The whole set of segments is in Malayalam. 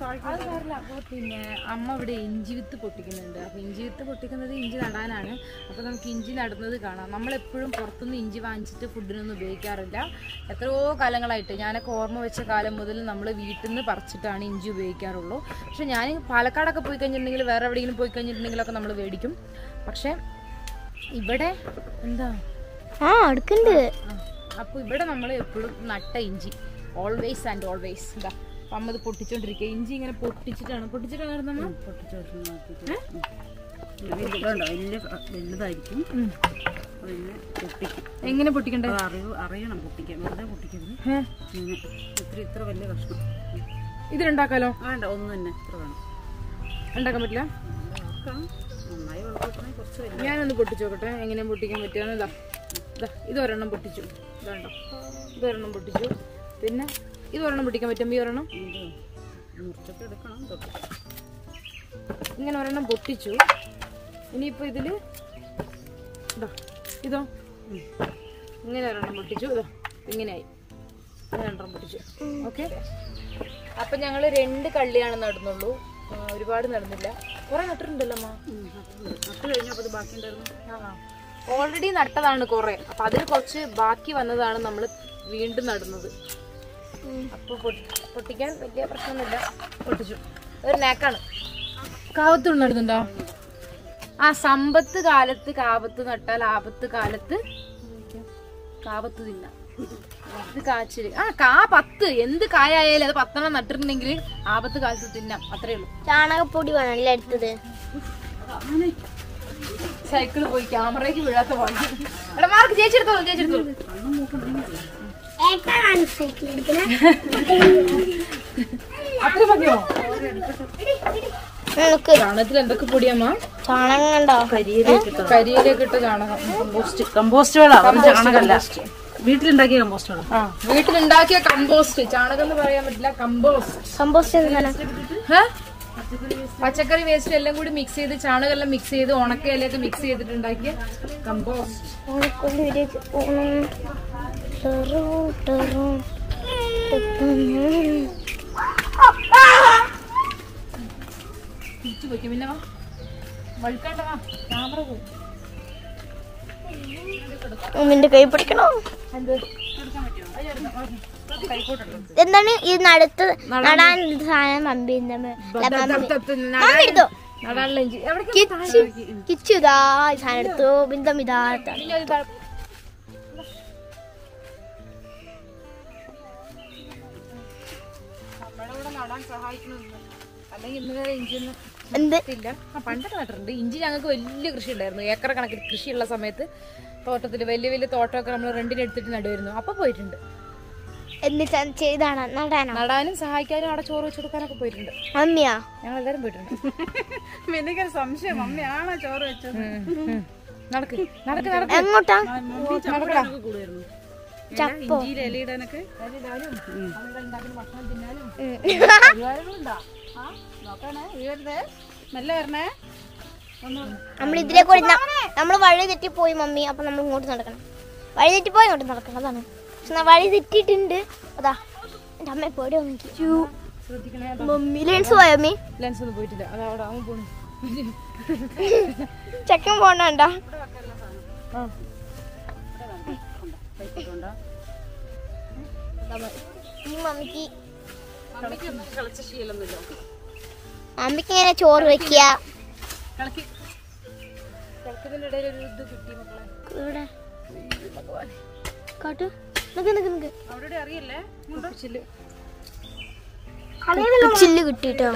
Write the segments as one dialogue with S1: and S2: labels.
S1: അത് സാരില്ല അപ്പോൾ പിന്നെ അമ്മ ഇവിടെ ഇഞ്ചി വിത്ത് പൊട്ടിക്കുന്നുണ്ട് അപ്പോൾ ഇഞ്ചി വിത്ത് പൊട്ടിക്കുന്നത് ഇഞ്ചി നടാനാണ് അപ്പോൾ നമുക്ക് ഇഞ്ചി നടുന്നത് കാണാം നമ്മളെപ്പോഴും പുറത്തുനിന്ന് ഇഞ്ചി വാങ്ങിച്ചിട്ട് ഫുഡിനൊന്നും ഉപയോഗിക്കാറില്ല എത്രയോ കാലങ്ങളായിട്ട് ഞാനൊക്കെ ഓർമ്മ വെച്ച കാലം മുതൽ നമ്മൾ വീട്ടിൽ നിന്ന് പറിച്ചിട്ടാണ് ഇഞ്ചി ഉപയോഗിക്കാറുള്ളൂ പക്ഷെ ഞാൻ പാലക്കാടൊക്കെ പോയി കഴിഞ്ഞിട്ടുണ്ടെങ്കിൽ വേറെ എവിടെയെങ്കിലും പോയി കഴിഞ്ഞിട്ടുണ്ടെങ്കിലൊക്കെ നമ്മൾ മേടിക്കും പക്ഷേ ഇവിടെ എന്താ
S2: ആ അടുക്കുണ്ട്
S1: അപ്പോൾ ഇവിടെ നമ്മൾ എപ്പോഴും നട്ട ഇഞ്ചി ഓൾവേസ് ആൻഡ് ഓൾവേസ് ഇതാ അപ്പം അമ്മ ഇത് പൊട്ടിച്ചോണ്ടിരിക്കുക ഇഞ്ചി ഇങ്ങനെ പൊട്ടിച്ചിട്ടാണ് പൊട്ടിച്ചിട്ടാണ് നമ്മൾ
S3: വലുതുണ്ടോ വലിയ വലുതായിരിക്കും അതിനെ പൊട്ടിക്കും
S1: എങ്ങനെ പൊട്ടിക്കണ്ടേ
S3: അത് അറിവ് അറിയണം പൊട്ടിക്കാൻ വെറുതെ പൊട്ടിക്കരുത്
S1: ഏ?
S3: ഇങ്ങനെ ഇത്ര ഇത്ര വലിയ കഷ്ണം
S1: ഇതിലുണ്ടാക്കാലോ
S3: വേണ്ട ഒന്ന് തന്നെ ഇത്ര വേണം
S1: ഉണ്ടാക്കാൻ പറ്റില്ല
S3: ആക്കാം. നന്നായി വെള്ളപ്പൊട്ടണേ കുറച്ച് വലിയ
S1: ഞാനൊന്ന് പൊട്ടിച്ചു നോക്കട്ടെ എങ്ങനെ പൊട്ടിക്കാൻ പറ്റുക ഇതാ ഇതാ ഇതൊരെണ്ണം പൊട്ടിച്ചു ഇതാണ്ടോ ഇതൊരെണ്ണം പൊട്ടിച്ചു പിന്നെ ഇതൊരെണ്ണം പൊട്ടിക്കാൻ പറ്റും ഈ ഒരെണ്ണം
S3: ഇത് മുറിച്ചൊക്കെ എടുക്കണം തൊട്ട്
S1: ഇങ്ങനെ ഒരെണ്ണം പൊട്ടിച്ചു ഇനിയിപ്പോൾ ഇതിൽ ഇതാ ഇതോ ഉം. ഇങ്ങനെ ഒരെണ്ണം പൊട്ടിച്ചു ഇതോ ഇങ്ങനെയായി ഇങ്ങനെ രണ്ടെണ്ണം പൊട്ടിച്ചു ഓക്കെ അപ്പം ഞങ്ങൾ രണ്ട് കള്ളിയാണ് നടുന്നുള്ളൂ ആ, ഒരുപാട് നടന്നില്ല കുറേ നട്ടിട്ടുണ്ടല്ലോ അമ്മ
S3: ഉം, നട്ടിട്ടുണ്ട്. നട്ട് കഴിഞ്ഞപ്പോൾ അത് ബാക്കി ഉണ്ടായിരുന്നു
S1: ഓൾറെഡി നട്ടതാണ് കുറെ അപ്പൊ അതിൽ കുറച്ച് ബാക്കി വന്നതാണ് നമ്മൾ വീണ്ടും നടുന്നത് അപ്പൊ പൊട്ടി- പൊട്ടിക്കാൻ വലിയ പ്രശ്നമൊന്നുമില്ല പൊട്ടിച്ചു ഒരു നാക്കാണ് കാവത്ത് നടുന്നുണ്ടോ ആ സമ്പത്ത് കാലത്ത് കാവത്ത് നട്ടാൽ ആപത്ത് കാലത്ത് കാവത്ത് തിന്നാം ഇത് കാച്ചില് ആ കാ പത്ത് എന്ത് കായായാലും അത് പത്തെണ്ണം നട്ടിട്ടുണ്ടെങ്കിൽ ആപത്ത് കാലത്ത് തിന്നാം അത്രേ ഉള്ളൂ
S2: ചാണകപ്പൊടി വേണമല്ലേ എടുത്തത്
S1: സൈക്കിള് പോയി ക്യാമറയ്ക്ക് വീഴാത്ത പോലെ എടാ മാർക്ക് ചേച്ചെടുത്തോളൂ ചേച്ചെടുത്തോളൂ അത്ര മതിയോ
S2: നിനക്ക്
S1: ചാണകത്തിൽ എന്തൊക്കെ പൊടിയമ്മ
S2: ചാണകം കണ്ടോ
S1: കരിയിലേക്ക് ഇട്ട് ചാണകം
S3: കമ്പോസ്റ്റ് കമ്പോസ്റ്റ് വേണം അവൻ ചാണകമല്ല വീട്ടിലുണ്ടാക്കിയ കമ്പോസ്റ്റ് വേണം
S1: ആ വീട്ടിലുണ്ടാക്കിയ കമ്പോസ്റ്റ് ചാണകം എന്ന് പറയാൻ പറ്റില്ല കമ്പോസ്റ്റ്
S2: കമ്പോസ്റ്റ് എന്താണ്
S1: ഹേ? പച്ചക്കറി വേസ്റ്റ് എല്ലാം കൂടി മിക്സ് ചെയ്ത് ചാണകം എല്ലാം മിക്സ് ചെയ്ത് ഉണക്ക ഇലയൊക്കെ മിക്സ് ചെയ്തിട്ടുണ്ടാക്കിയ കമ്പോസ്റ്റ്
S2: ഓണക്കൊണ്ട് വിരിച്ച് പോണം ടെറും ടെറും ടെറും.
S1: തിരിച്ചു പോയിക്കും പിന്നെ വാ വഴുക്കാണ്ട വാ ക്യാമറ പോകും
S2: ഉമ്മിന്റെ കൈ പിടിക്കണോ
S1: എന്ത്
S2: എന്താണ് ഈ നടുത്ത് നടാൻ ഇത് സാധനം മമ്മി എന്താ മ- അല്ല, മമ്മി മമ്മി എടുത്തോ
S1: നടാനുള്ള ഇഞ്ചി എവിടേക്ക്
S2: കിച്ചു കിച്ചു ഇതാ ഈ സാധനം എടുത്തു ബിന്ദം ഇതാ എടുത്തു.
S1: പിന്നെ ഒരു താ- നമ്മുടെ ഇവിടെ നടാൻ സഹായിക്കണമെന്ന് അല്ലെങ്കിൽ ഇന്ന് വരെ ഇഞ്ചി ഒന്നും
S2: എന്ത്
S1: ഇല്ല ആ പണ്ടൊക്കെ നട്ടിട്ടുണ്ട് ഇഞ്ചി ഞങ്ങൾക്ക് വലിയ കൃഷി ഉണ്ടായിരുന്നു ഏക്കർ കണക്കിന് കൃഷിയുള്ള സമയത്ത് തോട്ടത്തിൽ വലിയ വലിയ തോട്ടമൊക്കെ നമ്മൾ റെന്റിന് എടുത്തിട്ട് നടുമായിരുന്നു അപ്പൊ പോയിട്ടുണ്ട്
S2: എന്നിട്ട് ചെയ്താണ് നടാനോ
S1: നടാനും സഹായിക്കാനും അവിടെ ചോറ് വെച്ച് കൊടുക്കാനൊക്കെ പോയിട്ടുണ്ട്
S2: മമ്മിയാ
S1: ഞങ്ങൾ എല്ലാവരും പോയിട്ടുണ്ട്
S3: എനിക്കൊരു സംശയം മമ്മിയാണോ ചോറ് വെച്ചത്
S1: ഉം, ഉം. നടക്ക് നടക്ക് നടക്ക്
S2: എങ്ങോട്ടാ
S3: മമ്മി ചപ്പടാനൊക്കെ കൂടുമായിരുന്നു
S2: ചപ്പോ
S3: ഇഞ്ചിയിൽ ഇലയിടാനൊക്കെ നല്ല വരണേ
S2: നമ്മൾ ഇതിലെ കൂടി നമ്മൾ വഴി തെറ്റി പോയി മമ്മി അപ്പൊ നമ്മൾ ഇങ്ങോട്ട് നടക്കണം വഴി തെറ്റി പോയി ഇങ്ങോട്ട് നടക്കണം അതാണ് പക്ഷെ ന- വഴി തെറ്റിയിട്ടുണ്ട് അതാ എന്റെ അമ്മ പേടി വന്നിട്ടു
S1: ശ്രദ്ധിക്കണേ
S2: മമ്മി ലെൻസ് പോയ മമ്മി
S1: ലെൻസ് ഒന്നും പോയിട്ടില്ല അത് അവിടെ അവൻ പോണു
S2: ചെക്കൻ പോണണ്ട
S1: ആ
S2: ഈ മമ്മിക്ക്
S3: കളിച്ച ശീലമൊന്നുമില്ല
S2: മമ്മിക്ക് ഇങ്ങനെ ചോറ് വെക്കുക
S1: കളക്കി കളക്കത്തിന്റെ ഇടയിൽ ഒരു ഇത് കിട്ടി മക്കളെ
S2: ഇവിടെ കാട്ടു നിക്ക് നിക്ക് നിക്ക്
S3: അവിടെ അറിയില്ലേ
S1: ചില്ല്
S2: ചില്ല് കിട്ടിട്ടോ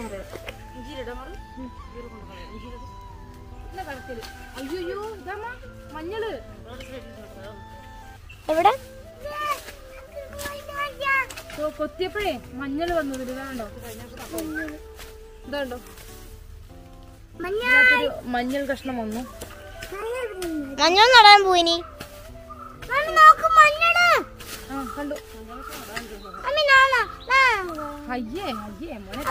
S1: ഇല്ല കളക്കല് അയ്യോ ഇതാമ്മ മഞ്ഞള്
S2: എവിടെ
S1: ഓ, കൊത്തിയപ്പോഴേ മഞ്ഞള് വന്നത് ഇതാണ്ടോ ഇതാണ്ടോ ഇതിനകത്തൊരു മഞ്ഞൾ കഷ്ണം വന്നു
S2: മഞ്ഞൾ നടാൻ പോയിനി
S1: ആ കണ്ടു അയ്യേ അയ്യേ മോനെ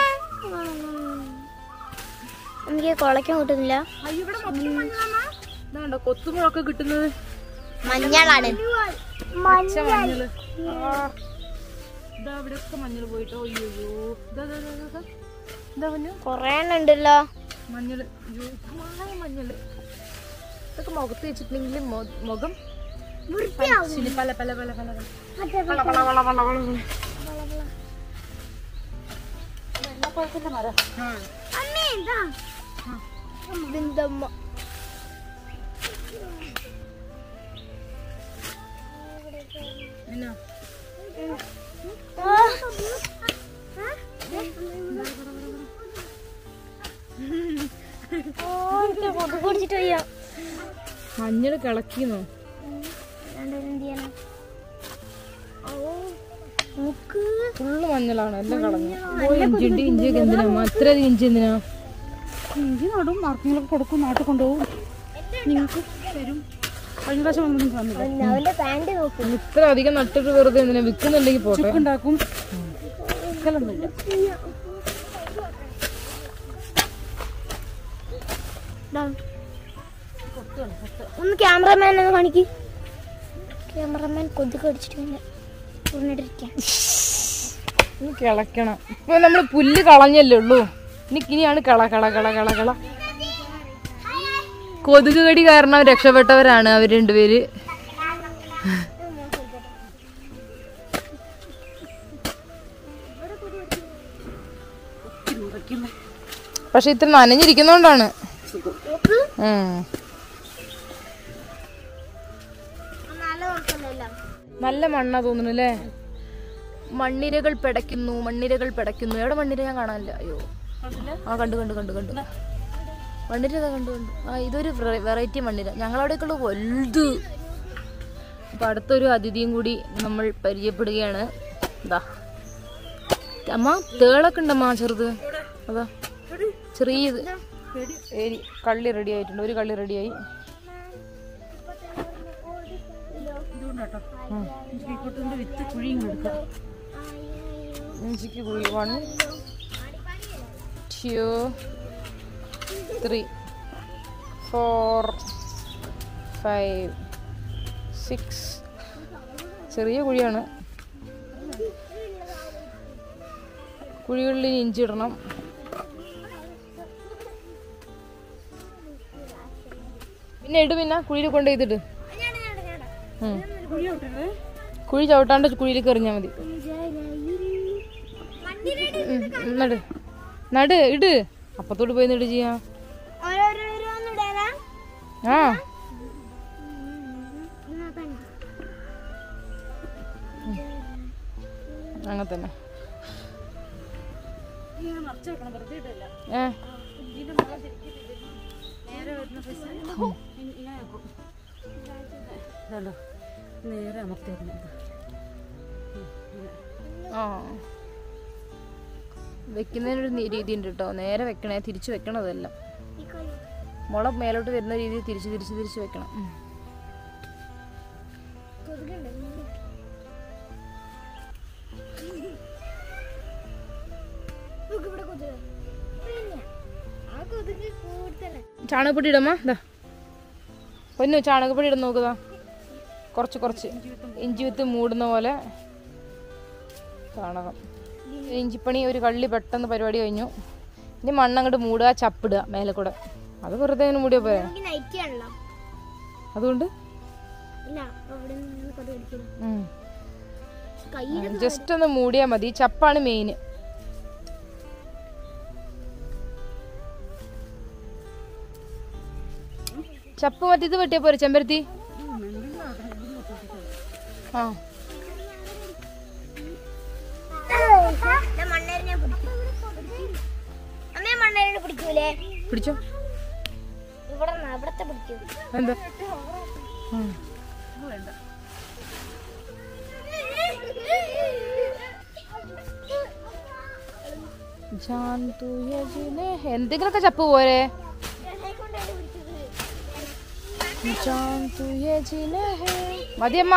S2: എനിക്ക് കുളയ്ക്കാൻ കിട്ടുന്നില്ല
S1: അയ്യോ ഇവിടെ മൊത്തം മഞ്ഞളാണ് ഇതാണ്ടോ കൊത്തുമ്പോഴൊക്കെ കിട്ടുന്നത്
S2: മഞ്ഞളാണ്
S1: പച്ച മഞ്ഞള് ആ. ഇതാ ഇവിടെയൊക്കെ മഞ്ഞൾ പോയിട്ടോ അയ്യോ അയ്യോ ഇതാ ഇതാ, ഇതാ, ഇതാ. എന്താ പറഞ്ഞു
S2: കൊറേ എണ്ണം ഉണ്ടല്ലോ
S1: മഞ്ഞൾ അയ്യോ മായ മഞ്ഞൾ ഇതൊക്കെ മുഖത്ത് വെച്ചിട്ടുണ്ടെങ്കിൽ മൊ- മുഖം പച്ചില് പല പല പല പല പല പല പല പല പല പല പല.
S2: അമ്മേ ഇതാ ബിന്ദമ്മ
S1: എന്നാ?
S2: കുടിച്ചിട്ട് വയ്യ
S1: മഞ്ഞൾ കിളക്കിന്നോ
S2: എന്ത് ചെയ്യണം ഓ നോക്ക്
S1: ഫുള്ള് മഞ്ഞളാണ് എല്ലാം കളഞ്ഞു ഓ ഇഞ്ചി ഉണ്ട് ഇഞ്ചിയൊക്കെ എന്തിനാ അത്ര ഇഞ്ചി എന്തിനാ
S3: ഇഞ്ചി നടും ആർക്കെങ്കിലും കൊടുക്കും നാട്ടിൽ കൊണ്ടുപോകും നിങ്ങൾക്ക് തരും കഴിഞ്ഞ പ്രാവശ്യം വന്നു നിങ്ങൾക്ക് തന്നില്ല
S2: അവന്റെ പാന്റ് നോക്ക്
S1: ഇത്ര അധികം നട്ടിട്ട് വെറുതെ എന്തിനാ വിൽക്കുന്നുണ്ടെങ്കിൽ പോട്ടെ
S3: ഉണ്ടാക്കും വിൽക്കലൊന്നുമില്ല
S2: ദാ. ഒന്ന് ക്യാമറമാൻ ഒന്ന് കാണിക്ക് ക്യാമറമാൻ കൊതുക് അടിച്ചിട്ട് പിന്നെ ഉരുണ്ടിരിക്കാം
S1: ഇനി കിളക്കണം ഇപ്പൊ നമ്മള് പുല്ല് കളഞ്ഞല്ലേ ഉള്ളൂ ഇനി ഇനിയാണ് കള കള കള കള കള കൊതുക് കടി കാരണം രക്ഷപ്പെട്ടവരാണ് അവർ രണ്ടുപേര് പക്ഷെ ഇത്ര നനഞ്ഞിരിക്കുന്നോണ്ടാണ് ഉം.
S2: നല്ല കുഴപ്പമില്ലല്ലോ
S1: നല്ല മണ്ണാ തോന്നുന്നു അല്ലേ മണ്ണിരകൾ പിടയ്ക്കുന്നു മണ്ണിരകൾ പിടയ്ക്കുന്നു എവിടെ മണ്ണിര ഞാൻ കാണാനില്ല അയ്യോ ആ കണ്ടു കണ്ടു കണ്ടു കണ്ടു മണ്ണിര ഇതാ കണ്ടു കണ്ടു ആ ഇതൊരു വെറൈറ്റി മണ്ണിര ഞങ്ങളവിടേക്കുള്ള വലുത് അപ്പൊ അടുത്തൊരു അതിഥിയും കൂടി നമ്മൾ പരിചയപ്പെടുകയാണ് ഇതാ അമ്മ തേളൊക്കെ ഉണ്ടമ്മ ചെറുത് അതാ ചെറിയത് ഏരി കള്ളി റെഡി ആയിട്ടുണ്ട് ഒരു കള്ളി റെഡിയായി
S3: ഇതുകൊണ്ടാട്ടോ ശ്രീക്കുട്ടൻ്റെ വിത്ത് കുഴിയും കൊടുക്കാം
S1: ഇഞ്ചിക്ക് കുഴി one two three four five six ചെറിയ കുഴിയാണ് കുഴികളിൽ ഇനി ഇഞ്ചി ഇടണം പിന്നെ ഇട് പിന്നെ കുഴിയിൽ കൊണ്ട് ചെയ്തിട്ട് കുഴി ചവിട്ടാണ്ട് കുഴിയിലേക്ക് എറിഞ്ഞാൽ മതി ഉം, നട് നട് ഇട് അപ്പത്തോട്ട് പോയി ഇട് ചെയ്യാ
S2: ഓരോരോരോന്നിടാനാ
S1: ആ അങ്ങനെ തന്നെ ഏ
S3: ഇതല്ലോ നേരെ അമർത്തിയിരുന്നു
S1: ആ വെക്കുന്നതിനൊരു നി- രീതി ഉണ്ട് കേട്ടോ നേരെ വെക്കണേ തിരിച്ചു വെക്കണതല്ല മുള മേലോട്ട് വരുന്ന രീതിയിൽ തിരിച്ച് തിരിച്ച് തിരിച്ച് വെക്കണം ഉം. ചാണകപ്പൊടി ഇടമ്മ ഇതാ പൊന്നു ചാണകപ്പൊടി ഇടുന്ന നോക്കുതാ കുറച്ച് കുറച്ച് ഇഞ്ചി വിത്ത് മൂടുന്ന പോലെ ചാണകം ഇഞ്ചിപ്പണി ഒരു കള്ളി പെട്ടെന്ന് പരിപാടി കഴിഞ്ഞു ഇനി മണ്ണങ്ങോട്ട് മൂടുക ചപ്പിടുക മേലെ കൂടെ അത് വെറുതെ ഇങ്ങനെ മൂടിയാ പോരെ
S2: എനിക്ക് നൈറ്റി ആണല്ലോ
S1: അതുകൊണ്ട്
S2: ഇല്ല അവിടെ നിന്ന് കൊതു കടിക്കുന്നു
S1: ഉം.
S2: കൈ
S1: ജസ്റ്റ് ഒന്ന് മൂടിയാൽ മതി ചപ്പാണ് മെയിൻ ചപ്പ് മറ്റേത് വെട്ടിയാ പോരെ ചെമ്പരത്തി ആ
S2: മണ്ണേരിനെ പിടിക്കും അമ്മേ മണ്ണേരിനെ പിടിക്കൂലേ
S1: പിടിച്ചോ
S2: ഇവിടെ അവിടത്തെ പിടിക്കൂ
S1: എന്താ ഉം. ജാൻ തൂ യേ ജീനെ ഹെ. എന്തെങ്കിലുമൊക്കെ ചപ്പ് പോരെ ജാൻ തൂ യേ ജീനെ ഹെ. മതിയമ്മ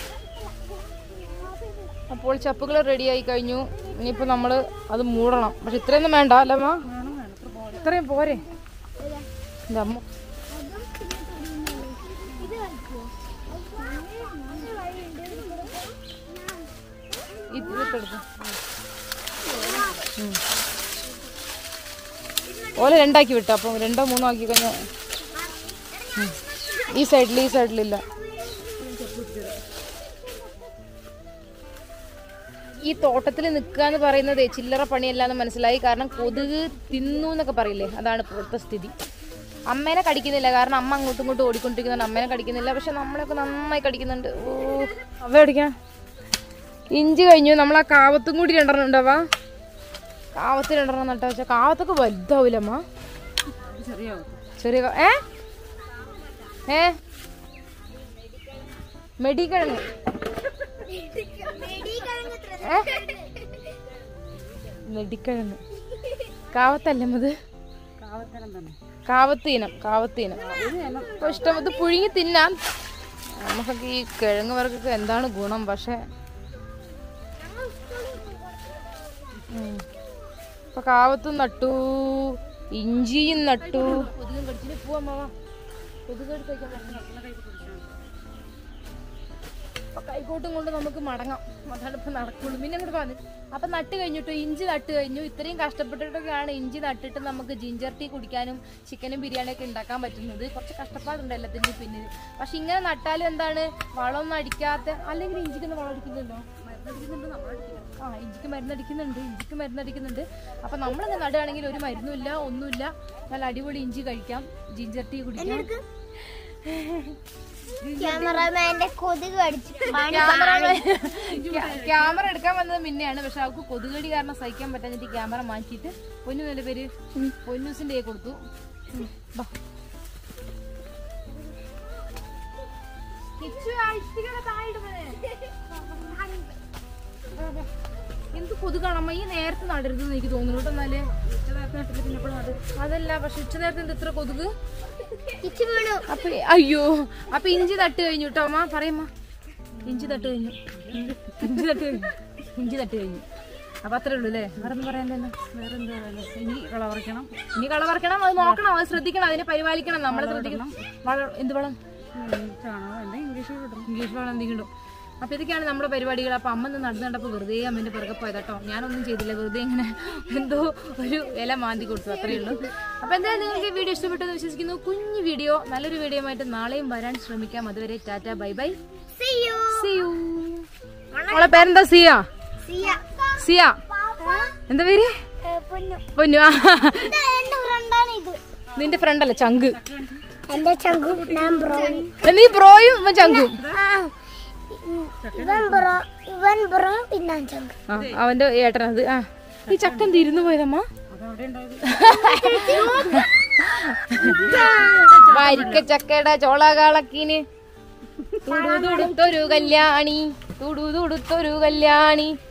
S1: അപ്പോൾ ചപ്പുകൾ റെഡിയായി കഴിഞ്ഞു ഇനിയിപ്പോൾ നമ്മൾ അത് മൂടണം പക്ഷെ ഇത്രയൊന്നും വേണ്ട അല്ലമ്മ ഇത്രയും പോരെ എൻ്റെ അമ്മ ഇതിട്ടെടുക്കും ഓല രണ്ടാക്കി വിട്ടോ അപ്പം രണ്ടോ മൂന്നോ ആക്കി കഴിഞ്ഞാൽ ഈ സൈഡിൽ ഈ സൈഡിലില്ല ഈ തോട്ടത്തിൽ നിൽക്കുക എന്ന് പറയുന്നത് ചില്ലറ പണിയല്ല എന്ന് മനസ്സിലായി കാരണം കൊതുക് തിന്നു എന്നൊക്കെ പറയില്ലേ അതാണ് ഇപ്പോഴത്തെ സ്ഥിതി അമ്മേനെ കടിക്കുന്നില്ല കാരണം അമ്മ അങ്ങോട്ടും ഇങ്ങോട്ടും ഓടിക്കൊണ്ടിരിക്കുന്നുണ്ട് അമ്മേനെ കടിക്കുന്നില്ല പക്ഷെ നമ്മളെയൊക്കെ നന്നായി കടിക്കുന്നുണ്ട് ഓ അവ കടിക്കാൻ ഇഞ്ചി കഴിഞ്ഞു നമ്മൾ ആ കാവത്തും കൂടി രണ്ടെണ്ണം ഉണ്ടാവാ കാവത്ത് രണ്ടെണ്ണം നട്ടാ വെച്ചാൽ കാവത്തൊക്കെ വലുതാവൂലമ്മ ചെറിയ കാ- ഏ ഏ മെഡിക്കിഴങ്ങ് നെടിക്കിഴങ്ങ് കാവത്തല്ലേ അത് കാവത്തീനം കാവത്തീനം ഇപ്പൊ ഇഷ്ടം ഇത് പുഴുങ്ങി തിന്നാം നമുക്കൊക്കെ ഈ കിഴങ്ങ് വർഗ്ഗൊക്കെ എന്താണ് ഗുണം പക്ഷെ ഉം. ഇപ്പൊ കാവത്തും നട്ടു ഇഞ്ചിയും നട്ടു കൊതുകും കടിച്ചിട്ട് പോവാ കൊതുക് അപ്പൊ കൈക്കോട്ടും കൊണ്ട് നമുക്ക് മടങ്ങാം അതാണ് ഇപ്പൊ നടക്കുള്ളൂ പിന്നെ അങ്ങോട്ട് പറഞ്ഞു അപ്പൊ നട്ട് കഴിഞ്ഞിട്ട് ഇഞ്ചി നട്ട് കഴിഞ്ഞു ഇത്രയും കഷ്ടപ്പെട്ടിട്ടൊക്കെയാണ് ഇഞ്ചി നട്ടിട്ട് നമുക്ക് ജിഞ്ചർ ടീ കുടിക്കാനും ചിക്കനും ബിരിയാണി ഒക്കെ ഉണ്ടാക്കാൻ പറ്റുന്നത് കുറച്ച് കഷ്ടപ്പാടുണ്ട് എല്ലാത്തിൻ്റെ പിന്നിൽ പക്ഷെ ഇങ്ങനെ നട്ടാലും എന്താണ് വളമൊന്നും അടിക്കാത്ത അല്ലെങ്കിൽ ഇഞ്ചിക്കൊന്നും വളം അടിക്കുന്നുണ്ടോ ആ ഇഞ്ചിക്ക് മരുന്നടിക്കുന്നുണ്ട് ഇഞ്ചിക്ക് മരുന്നടിക്കുന്നുണ്ട് അപ്പൊ നമ്മളിങ്ങനെ നടുകയാണെങ്കിൽ ഒരു മരുന്നുമില്ല ഒന്നുമില്ല നല്ല അടിപൊളി ഇഞ്ചി കഴിക്കാം ജിഞ്ചർ ടീ കുടിക്കാം
S2: ക്യാമറമാന്റെ കൊതുക് അടിച്ചു
S1: ക്യാമറ എടുക്കാൻ വന്നത് മിന്നെയാണ് പക്ഷെ അവൾക്ക് കൊതുകടി കാരണം സഹിക്കാൻ പറ്റാഞ്ഞിട്ട് ക്യാമറ മാറ്റിയിട്ട് പൊന്നു നല്ല പേര് പൊന്നൂസിന്റെ കൈ കൊടുത്തു ഉം, ബാ. കിച്ചു, ആ ഇഷ്ടികയുടെ താഴെ ഇട് മോനെ. എന്ത് കൊതുകാണമ്മ ഈ നേരത്തെ നടരുതെന്ന് എനിക്ക് തോന്നുന്നു കേട്ടോ എന്നാല് അതല്ല പക്ഷെ ഉച്ച നേരത്തെ എന്ത് ഇത്ര കൊതുക്
S2: കിച്ചു വീണു
S1: അപ്പൊ അയ്യോ അപ്പൊ ഇഞ്ചി തട്ട് കഴിഞ്ഞു കേട്ടോ അമ്മ പറയമ്മ ഇഞ്ചി തട്ട് കഴിഞ്ഞു ഇഞ്ചി തട്ട് കഴിഞ്ഞു ഇഞ്ചി തട്ട് കഴിഞ്ഞു അപ്പൊ അത്രേ ഉള്ളൂ അല്ലേ വേറെ ഒന്നും പറയാൻ തന്നെ വേറെ എന്താ ഇനി കളവറക്കണം ഇനി കളവറക്കണം അത് നോക്കണം അത് ശ്രദ്ധിക്കണം അതിനെ പരിപാലിക്കണം നമ്മളെ ശ്രദ്ധിക്കണം വളം എന്ത് വളം ഇംഗ്ലീഷ് വളം എന്തെങ്കിലും അപ്പൊ ഇതൊക്കെയാണ് നമ്മുടെ പരിപാടികൾ അപ്പൊ അമ്മ നിന്ന് നടന്നു കണ്ടപ്പോ വെറുതെ അമ്മന്റെ പിറകെ പോയതാട്ടോ ഞാനൊന്നും ചെയ്തില്ല വെറുതെ ഇങ്ങനെ എന്തോ ഒരു ഇല മാന്തി കൊടുത്തു അത്രേ ഉള്ളൂ അപ്പൊ എന്തായാലും നിങ്ങൾക്ക് ഈ വീഡിയോ ഇഷ്ടപ്പെട്ടെന്ന് വിശ്വസിക്കുന്നു കുഞ്ഞു വീഡിയോ നല്ലൊരു വീഡിയോ ആയിട്ട് നാളെയും വരാൻ ശ്രമിക്കാം അതുവരെ tata bye bye
S2: See you.
S1: See you മോളെ പേരെന്താ സിയ
S2: See ya.
S1: സിയ എന്താ പേര്
S2: ഏ, പൊന്നു
S1: പൊന്നു ആ.
S2: ഇത് എന്റെ ഫ്രണ്ടാണ് ഇത്
S1: നിന്റെ ഫ്രണ്ട് അല്ലേ ചങ്ക്
S2: എന്റെ ചങ്കും ഞാൻ ബ്രോ
S1: നീ ബ്രോയും ഇവൻ ചങ്കും
S2: ഇവൻ ബ്രോ ഇവൻ ബ്രോ പിന്നെ ഞാൻ ചങ്ക്
S1: ആ അവന്റെ ഏട്ടനത് ആ ഈ ചക്കൻ തിരുന്നു പോയതമ്മ വരിക്ക ചക്കയുടെ ചോളകാളക്കിന് തുടു തുടുത്തൊരു കല്യാണി തുടു തുടുത്തൊരു കല്യാണി